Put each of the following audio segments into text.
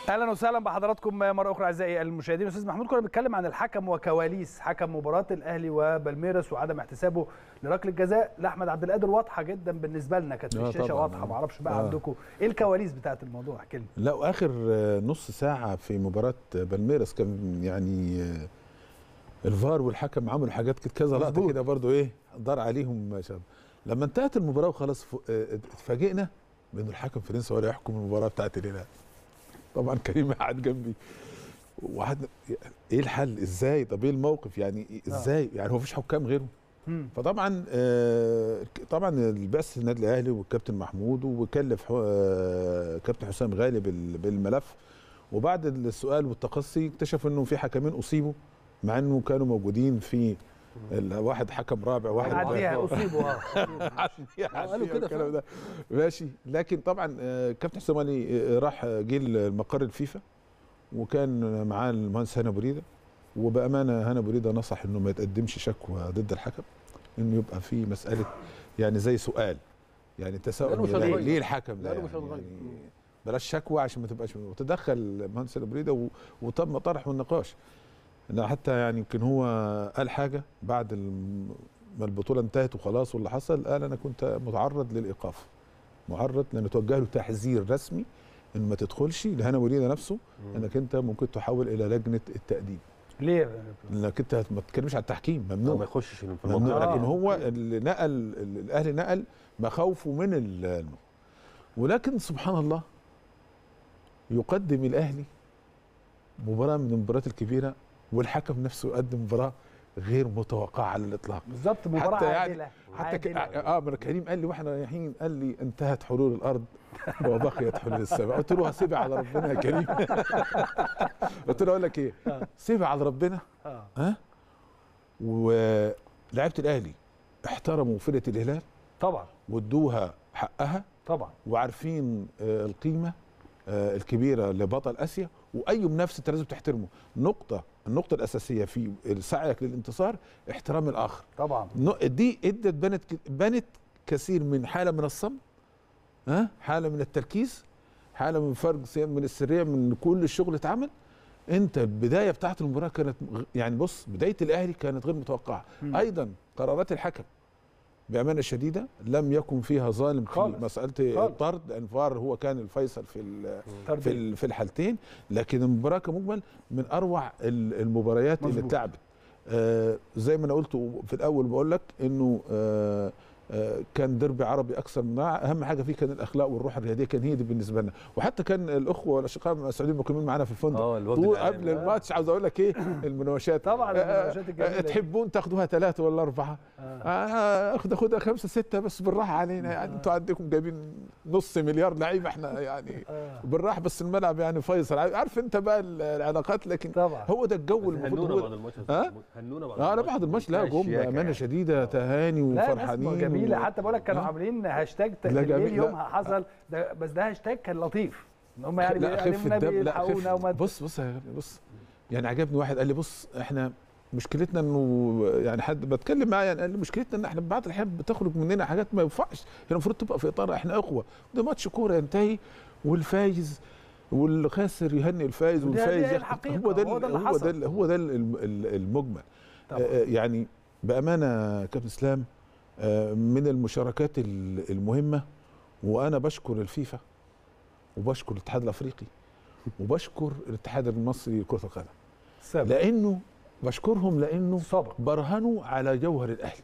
اهلا وسهلا بحضراتكم مره اخرى اعزائي المشاهدين استاذ محمود كنا بنتكلم عن الحكم وكواليس حكم مباراه الاهلي وبالميرس وعدم احتسابه لركله جزاء لاحمد عبد القادر واضحه جدا بالنسبه لنا كانت في آه الشاشه طبعاً. واضحه ما اعرفش بقى آه. عندكم ايه الكواليس بتاعه الموضوع احكي لنا لا واخر آه، نص ساعه في مباراه بالميرس كان يعني آه، الفار والحكم عملوا حاجات كده كذا لقطه مظبوط. كده برضو ايه دار عليهم شاب لما انتهت المباراه وخلاص ف- آه، اتفاجئنا بان الحكم فرنسا ولا يحكم المباراه بتاعت الهلال طبعا كريم قاعد جنبي وقعدنا ايه الحل ازاي طب ايه الموقف يعني إيه- ازاي يعني هو مفيش حكام غيره مم. فطبعا آه، طبعا البعثه النادي الاهلي والكابتن محمود وكلف حو- آه، كابتن حسام غالي بال- بالملف وبعد السؤال والتقصي اكتشف انه في حكمين اصيبوا مع انه كانوا موجودين في ال- واحد حكم رابع واحد نعديها اصيبوا اه قالوا كده الكلام ده ماشي لكن طبعا آه، كابتن حسام علي آه، راح آه، جه المقر الفيفا وكان معاه المهندس هنا بريده وبامانه هنا بريده نصح انه ما يتقدمش شكوى ضد الحكم انه يبقى في مساله يعني زي سؤال يعني تساؤل لأنه مش ليه- هتغير. ليه الحكم ده لأنه يعني, مش هتغير. يعني بلاش شكوى عشان ما تبقاش وتدخل المهندس هنا بريده و- وتم طرح والنقاش إنه حتى يعني يمكن هو قال حاجه بعد الم- ما البطوله انتهت وخلاص واللي حصل قال انا كنت متعرض للايقاف معرض لان توجه له تحذير رسمي ان ما تدخلش لهنا وليده نفسه انك انت ممكن تحول الى لجنه التاديب ليه انك انت ما تتكلمش على التحكيم ما ممنوع يخشش في ممنوع المنطقه آه. لكن هو اللي نقل ال- الاهلي نقل مخاوفه من ال- الم- ولكن سبحان الله يقدم الاهلي مباراه من المباريات الكبيره والحكم نفسه يقدم مباراه غير متوقعه على الاطلاق بالظبط مباراه حتى يعني عادله حتى ك... عادلة. اه من كريم قال لي واحنا رايحين قال لي انتهت حلول الارض وبقيت حلول السماء قلت له سيبها على ربنا يا كريم قلت له اقول لك ايه سيبها على ربنا اه ها ولعيبه الاهلي احترموا فرقه الهلال طبعا وادوها حقها طبعا وعارفين آه، القيمه آه، الكبيره لبطل اسيا واي منافس انت لازم تحترمه نقطه النقطه الاساسيه في سعيك للانتصار احترام الاخر طبعا نق- دي ادت بنت بنت كثير من حاله من الصمت ها حاله من التركيز حاله من فرق سي- من السريه من كل الشغل اتعمل انت البدايه بتاعت المباراه كانت غ- يعني بص بدايه الاهلي كانت غير متوقعه مم. ايضا قرارات الحكم بامانه شديده لم يكن فيها ظالم في خالص. مساله خالص. الطرد الفار هو كان الفيصل في ال- في تربية. ال- في الحالتين لكن المباراه كمجمل من اروع ال- المباريات اللي مظبوط. اتلعبت آه زي ما انا قلت في الاول بقول لك انه آه آه كان ديربي عربي اكثر من رائع اهم حاجه فيه كان الاخلاق والروح الرياضيه كان هي دي بالنسبه لنا وحتى كان الاخوه والاشقاء السعوديين مقيمين معانا في الفندق اه الوفد طول الإعلامي. قبل الماتش عاوز اقول لك ايه المناوشات طبعا آه، المناوشات الجميلة آه، دي. تحبون تاخدوها ثلاثه ولا اربعه آه. آه، اخد اخدها خمسه سته بس بالراحه علينا يعني انتوا عندكم جايبين نص مليار لعيب احنا يعني آه. بالراحه بس الملعب يعني فيصل عارف انت بقى العلاقات لكن طبعا هو ده الجو بس المفروض هنونا هو بعد الماتش ها؟ هنونا بعد اه لا بعد الماتش لا جم شياكة بامانه يعني. شديده تهاني لا ناس وفرحانين جميله و- حتى بقول لك كانوا آه. عاملين هاشتاج لا بالليل جميل، لا. يومها حصل ده بس ده هاشتاج كان لطيف ان هم يعني لا خف بيقدمونا الدم لا بيلحقونا وما خف بص بص يا غالي، بص يعني عجبني واحد قال لي بص احنا مشكلتنا انه يعني حد بتكلم معاه يعني قال لي مشكلتنا ان احنا بعض الاحيان بتخرج مننا حاجات ما ينفعش هي المفروض تبقى في اطار احنا اخوه ده ماتش كوره ينتهي والفايز والخاسر يهني الفايز ودي- والفايز دي ياخد- الحقيقة، هو ده هو ده اللي هو ده حصل. هو ده الم- ال- المجمل طبعا. آه، يعني بامانه كابتن اسلام آه، من المشاركات ال- المهمه وانا بشكر الفيفا وبشكر الاتحاد الافريقي وبشكر الاتحاد المصري لكره القدم سابق. لانه بشكرهم لانه سابق برهنوا على جوهر الاهلي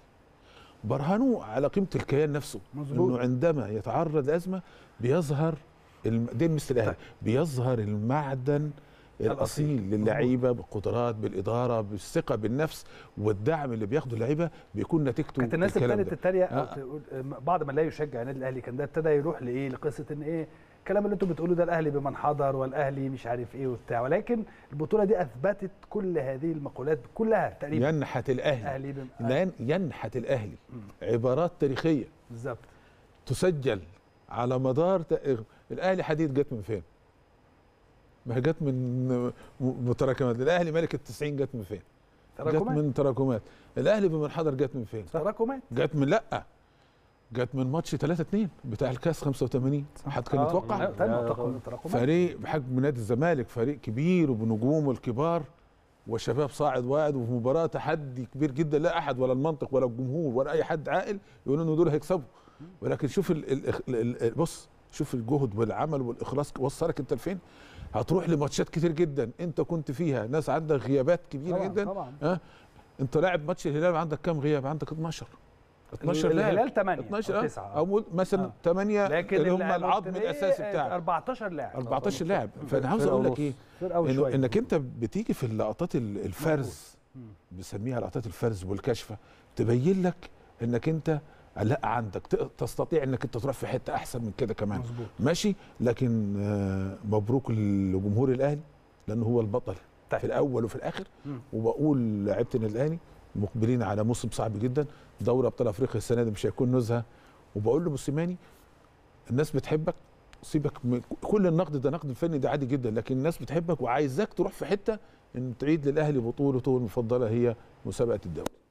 برهنوا على قيمه الكيان نفسه مظبوط. انه عندما يتعرض لازمه بيظهر الم... دي مثل الاهلي بيظهر المعدن الأصيل. الاصيل للعيبه بالقدرات بالاداره بالثقه بالنفس والدعم اللي بياخده اللعيبه بيكون نتيجته كانت الناس الكلام ابتدت ده. تتريق او آه. تقول بعض من لا يشجع النادي الاهلي كان ده ابتدى يروح لايه لقصه ان ايه الكلام اللي انتم بتقولوه ده الاهلي بمن حضر والاهلي مش عارف ايه وبتاع ولكن البطوله دي اثبتت كل هذه المقولات كلها تقريبا ينحت الاهلي الاهلي بم... آه. لان ينحت الاهلي عبارات تاريخيه بالظبط تسجل على مدار ت... الاهلي حديد جت من فين؟ ما هي جت من م- متراكمات الاهلي ملك التسعين جت من فين؟ جت تراكمات من تراكمات الاهلي بمنحدر جت من فين؟ تراكمات جت من لا جت من ماتش 3 2 بتاع الكاس 85 حد كان آه، يتوقع أيوة، تاني لا، تراكم- تراكمات. فريق بحجم نادي الزمالك فريق كبير وبنجومه الكبار وشباب صاعد واعد وفي مباراه تحدي كبير جدا لا احد ولا المنطق ولا الجمهور ولا اي حد عاقل يقول انه دول هيكسبوا ولكن شوف ال ال ال ال بص شوف الجهد والعمل والاخلاص وصلك انت لفين هتروح لماتشات كتير جدا انت كنت فيها ناس عندك غيابات كبيره طبعا جدا طبعا ها انت لاعب ماتش الهلال عندك كام غياب عندك 12 12 لاعب الهلال 8 12 او آه. 9 او مول- مثلا آه. 8 لكن اللي هم اللي العظم قلت الاساسي إيه، بتاعك 14 لاعب 14 لاعب فانا عاوز فرقة اقول لك ونص. ايه فرقه إنه وشويه انك انت بتيجي في اللقطات ال- الفرز مم. بسميها لقطات الفرز والكشفه تبين لك انك انت لا عندك ت- تستطيع انك انت تروح في حته احسن من كده كمان مظبوط ماشي لكن آه، مبروك لجمهور الاهلي لانه هو البطل طيب. في الاول وفي الاخر مم. وبقول لعيبه النادي الاهلي مقبلين على موسم صعب جدا دوري ابطال افريقيا السنه دي مش هيكون نزهه وبقول لموسيماني الناس بتحبك سيبك من كل النقد ده نقد فني ده عادي جدا لكن الناس بتحبك وعايزاك تروح في حته ان تعيد للاهلي بطولته المفضله هي مسابقه الدوري